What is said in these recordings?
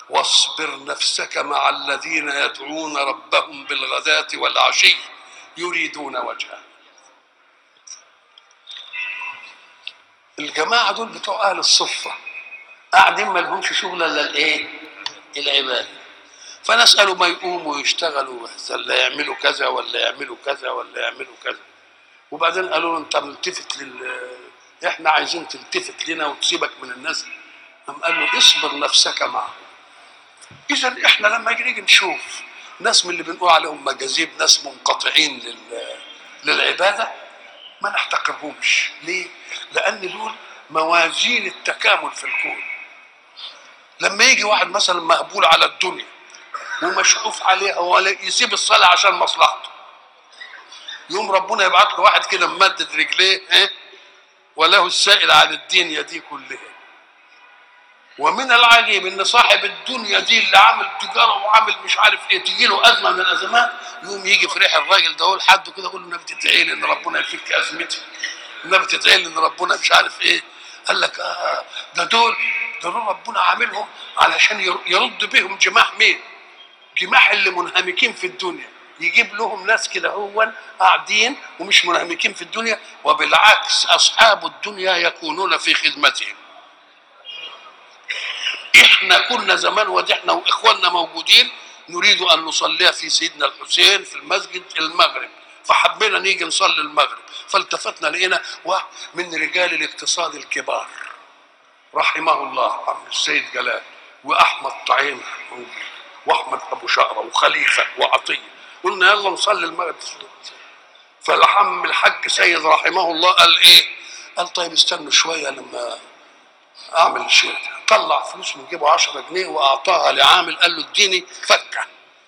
واصبر نفسك مع الذين يدعون ربهم بالغداة والعشي يريدون وجهه الجماعة دول بتوع أهل الصفة قاعدين ما لهمش شغل إلا الإيه؟ العبادة فنسأله ما يقوموا ويشتغلوا بس ولا يعملوا كذا ولا يعملوا كذا ولا يعملوا كذا وبعدين قالوا له أنت ملتفت لل إحنا عايزين تلتفت لنا وتسيبك من الناس قام قال له اصبر نفسك معهم اذا احنا لما نيجي نشوف ناس من اللي بنقول عليهم مجاذيب ناس منقطعين لل... للعباده ما نحتقرهمش ليه؟ لان دول موازين التكامل في الكون لما يجي واحد مثلا مهبول على الدنيا ومشعوف عليها ولا يسيب الصلاه عشان مصلحته يوم ربنا يبعت له واحد كده ممدد رجليه ها وله السائل عن الدين يديه كلها ومن العجيب ان صاحب الدنيا دي اللي عامل تجاره وعامل مش عارف ايه تجي له ازمه من الازمات يقوم يجي في ريح الراجل ده يقول حد كده يقول له النبي تدعي لي ان ربنا يفك ازمتي النبي تدعي لي ان ربنا مش عارف ايه قال لك اه ده دول ده دول ربنا عاملهم علشان ير- يرد بهم جماح مين؟ جماح اللي منهمكين في الدنيا يجيب لهم ناس كده هو قاعدين ومش منهمكين في الدنيا وبالعكس اصحاب الدنيا يكونون في خدمتهم احنا كنا زمان ودي احنا واخواننا موجودين نريد ان نصليها في سيدنا الحسين في المسجد المغرب فحبينا نيجي نصلي المغرب فالتفتنا لقينا واحد من رجال الاقتصاد الكبار رحمه الله عم السيد جلال واحمد طعيم موجود واحمد ابو شقره وخليفه وعطيه قلنا يلا نصلي المغرب فالحم الحاج سيد رحمه الله قال ايه؟ قال طيب استنوا شويه لما اعمل الشيء ده طلع فلوس من جيبه 10 جنيه واعطاها لعامل قال له اديني فكه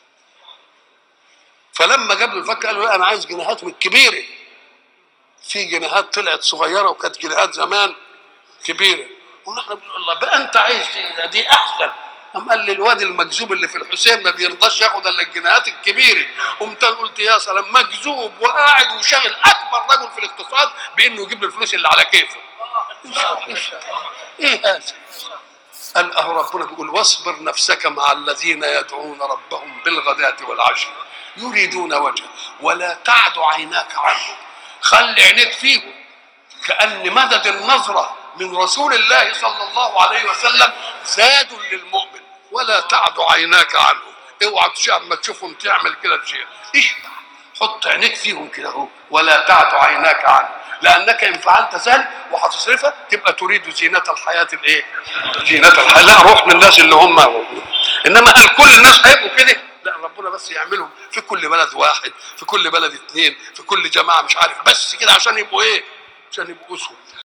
فلما جاب له الفكه قال له لا انا عايز جنيهات من الكبيره في جنيهات طلعت صغيره وكانت جنيهات زمان كبيره قلنا احنا بنقول الله بقى انت عايز دي- دي احسن قام قال لي الواد المجذوب اللي في الحسين ما بيرضاش ياخد الا الجنيهات الكبيره قمت أنا قلت يا سلام مجذوب وقاعد وشاغل اكبر رجل في الاقتصاد بانه يجيب له الفلوس اللي على كيفه ايه هذا قال اهو ربنا بيقول واصبر نفسك مع الذين يدعون ربهم بالغداة والعشي يريدون وجهه ولا تعد عيناك عنهم خلي عينيك فيهم كأن مدد النظرة من رسول الله صلى الله عليه وسلم زاد للمؤمن ولا تعد عيناك عنهم اوعى تشوف اما تشوفهم تعمل كده تشير اشبع حط عينيك فيهم كده اهو ولا تعد عيناك عنهم لانك ان فعلت ذلك وهتصرفها تبقى تريد زينه الحياه الايه؟ زينه الحياه لا روح للناس اللي هم انما هل كل الناس هيبقوا كده؟ لا ربنا بس يعملهم في كل بلد واحد في كل بلد اثنين في كل جماعه مش عارف بس كده عشان يبقوا ايه؟ عشان يبقوا اسوه